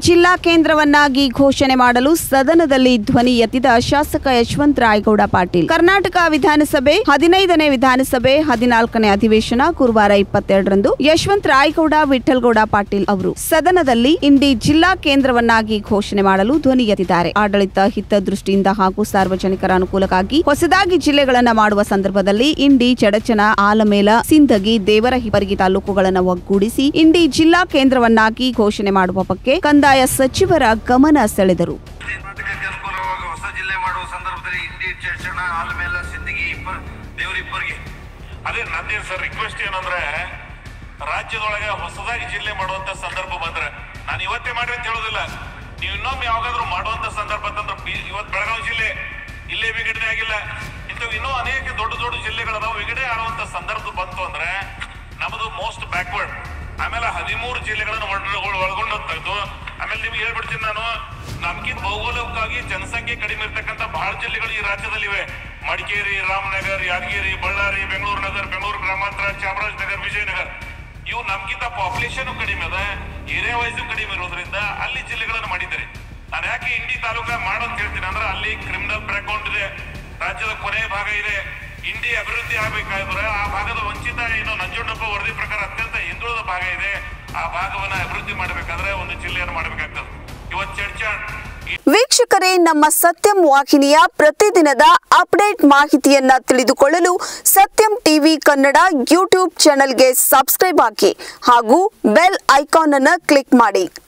ಜಿಲ್ಲಾ ಕೇಂದ್ರವನ್ನಾಗಿ ಘೋಷಣೆ ಮಾಡಲು ಸದನದಲ್ಲಿ ಧ್ವನಿ ಎತ್ತಿದ ಶಾಸಕ ಯಶವಂತ ರಾಯಗೌಡ ಪಾಟೀಲ್ ಕರ್ನಾಟಕ ವಿಧಾನಸಭೆ ಹದಿನೈದನೇ ವಿಧಾನಸಭೆ ಹದಿನಾಲ್ಕನೇ ಅಧಿವೇಶನ ಗುರುವಾರ ಇಪ್ಪತ್ತೆರಡರಂದು ಯಶವಂತ ರಾಯಗೌಡ ವಿಠಲ್ಗೌಡ ಪಾಟೀಲ್ ಅವರು ಸದನದಲ್ಲಿ ಇಂಡಿ ಜಿಲ್ಲಾ ಕೇಂದ್ರವನ್ನಾಗಿ ಘೋಷಣೆ ಮಾಡಲು ಧ್ವನಿ ಎತ್ತಿದ್ದಾರೆ ಆಡಳಿತ ಹಿತದೃಷ್ಟಿಯಿಂದ ಹಾಗೂ ಸಾರ್ವಜನಿಕರ ಅನುಕೂಲಕ್ಕಾಗಿ ಹೊಸದಾಗಿ ಜಿಲ್ಲೆಗಳನ್ನ ಮಾಡುವ ಸಂದರ್ಭದಲ್ಲಿ ಇಂಡಿ ಚಡಚನ ಆಲಮೇಲ ಸಿಂದಗಿ ದೇವರಹಿಪ್ಪರಗಿ ತಾಲೂಕುಗಳನ್ನು ಒಗ್ಗೂಡಿಸಿ ಇಂಡಿ ಜಿಲ್ಲಾ ಕೇಂದ್ರವನ್ನಾಗಿ ಘೋಷಣೆ ಮಾಡುವ ಬಗ್ಗೆ ಕಂದಾಯ ಸಚಿವರ ಗಮನ ಸೆಳೆದರು ಕರ್ನಾಟಕಕ್ಕೆ ಅನುಕೂಲವಾಗಿ ಹೊಸ ಜಿಲ್ಲೆ ಮಾಡುವ ಸಂದರ್ಭದಲ್ಲಿ ಇಂಡಿ ಚರ್ಚಣ ಆಲ್ಮೇಲ ಸಿಂದಗಿ ಇಬ್ಬರು ದೇವರಿಬ್ಬರಿಗೆ ಅದೇ ನಂದೇನು ಸರ್ ರಿಕ್ವೆಸ್ಟ್ ಏನಂದ್ರೆ ರಾಜ್ಯದೊಳಗೆ ಹೊಸದಾಗಿ ಜಿಲ್ಲೆ ಮಾಡುವಂತ ಸಂದರ್ಭ ಬಂದ್ರೆ ನಾನು ಇವತ್ತೇ ಮಾಡಿ ಅಂತ ಹೇಳೋದಿಲ್ಲ ನೀವು ಇನ್ನೊಮ್ಮೆ ಯಾವಾಗಾದ್ರೂ ಮಾಡುವಂತ ಸಂದರ್ಭ ಅಂತಂದ್ರೆ ಬಿ- ಇವತ್ತು ಬೆಳಗಾವಿ ಜಿಲ್ಲೆ ಇಲ್ಲೇ ವಿಘಟನೆ ಆಗಿಲ್ಲ ಇಂಥವು ಇನ್ನೂ ಅನೇಕ ದೊಡ್ಡ ದೊಡ್ಡ ಜಿಲ್ಲೆಗಳದಾವ ವಿಘಟನೆ ಆಡುವಂತ ಸಂದರ್ಭ ಬಂತು ಅಂದ್ರೆ ನಮ್ಮದು ಮೋಸ್ಟ್ ಬ್ಯಾಕ್ವರ್ಡ್ ಆಮೇಲೆ ಹದಿಮೂರು ಜಿಲ್ಲೆಗಳನ್ನು ಒಳ- ಒಳಗೊಂಡು ತೆಗೆದು ಆಮೇಲೆ ನಿಮ್ಗೆ ಹೇಳ್ಬಿಡ್ತೀನಿ ನಾನು ನಮ್ಗಿಂತ ಭೌಗೋಳಿಕವಾಗಿ ಜನಸಂಖ್ಯೆ ಕಡಿಮೆ ಇರ್ತಕ್ಕಂಥ ಬಹಳ ಜಿಲ್ಲೆಗಳು ಈ ರಾಜ್ಯದಲ್ಲಿವೆ ಮಡಿಕೇರಿ ರಾಮನಗರ್ ಯಾದಗಿರಿ ಬಳ್ಳಾರಿ ಬೆಂಗಳೂರು ನಗರ ಬೆಂಗಳೂರು ಗ್ರಾಮಾಂತರ ಚಾಮರಾಜನಗರ ವಿಜಯನಗರ ಇವು ನಮ್ಗಿಂತ ಪಾಪ್ಯುಲೇಷನ್ ಕಡಿಮೆ ಅದ ಏರಿಯಾ ವೈಸ್ ಕಡಿಮೆ ಇರೋದ್ರಿಂದ ಅಲ್ಲಿ ಜಿಲ್ಲೆಗಳನ್ನು ಮಾಡಿದ್ದಾರೆ ನಾನು ಯಾಕೆ ಇಂಡಿ ತಾಲೂಕ ಮಾಡು ಅಂತ ಹೇಳ್ತೀನಿ ಅಂದ್ರೆ ಅಲ್ಲಿ ಕ್ರಿಮಿನಲ್ ಬ್ಯಾಕ್ಗ್ರೌಂಡ್ ಇದೆ ರಾಜ್ಯದ ಕೊನೆ ಭಾಗ ಇದೆ ಇಂಡಿ ಅಭಿವೃದ್ಧಿ ಆಗ್ಬೇಕಾದ್ರೆ ಆ ಭಾಗದ ವಂಚಿತ ಏನು ನಂಜುಂಡಪ್ಪ ವರದಿ ಪ್ರಕಾರ ಅತ್ಯಂತ ಹಿಂದುಳಿದ ಭಾಗ ಇದೆ ಆ ಭಾಗವನ್ನ ಅಭಿವೃದ್ಧಿ ಮಾಡಬೇಕಾದ್ರೆ ಒಂದು ಜಿಲ್ಲೆಯನ್ನು ಮಾಡಬೇಕಾಗ್ತದೆ ಇವತ್ತು ಚರ್ಚಾ ವೀಕ್ಷಕರೇ ನಮ್ಮ ಸತ್ಯಂ ವಾಹಿನಿಯ ಪ್ರತಿದಿನದ ಅಪ್ಡೇಟ್ ಮಾಹಿತಿಯನ್ನ ತಿಳಿದುಕೊಳ್ಳಲು ಸತ್ಯಂ ಟಿವಿ ಕನ್ನಡ ಯೂಟ್ಯೂಬ್ ಚಾನೆಲ್ಗೆ ಸಬ್ಸ್ಕ್ರೈಬ್ ಹಾಕಿ ಹಾಗೂ ಬೆಲ್ ಐಕಾನ್ ಅನ್ನು ಕ್ಲಿಕ್ ಮಾಡಿ